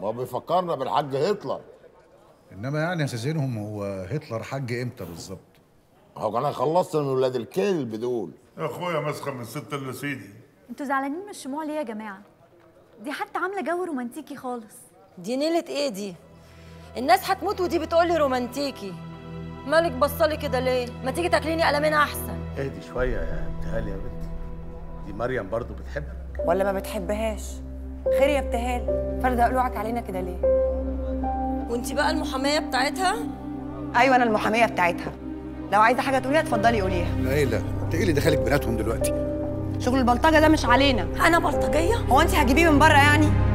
ما هو بيفكرنا بالحاج هتلر انما يعني اساسينهم هو هتلر حج امتى بالظبط هو كان خلصت من ولاد الكلب دول يا اخويا مسخه من ست الا سيدي انتوا زعلانين من الشموع ليه يا جماعه دي حتى عامله جو رومانتيكي خالص دي نيلة ايه دي الناس هتموت ودي بتقولي رومانتيكي مالك بصلي كده ليه ما تيجي تاكليني قلمين احسن اهدي شويه يا ابتهال يا بنتي دي مريم برضو بتحبك ولا ما بتحبهاش خير يا ابتهال فردة قلوعك علينا كده ليه وانتي بقى المحاميه بتاعتها ايوه انا المحاميه بتاعتها لو عايزه حاجه تقوليها اتفضلي قوليها ليلى انت ايه اللي دخلك بيناتهم دلوقتي شغل البلطجه ده مش علينا انا بلطجيه هو انت هتجيبيه من بره يعني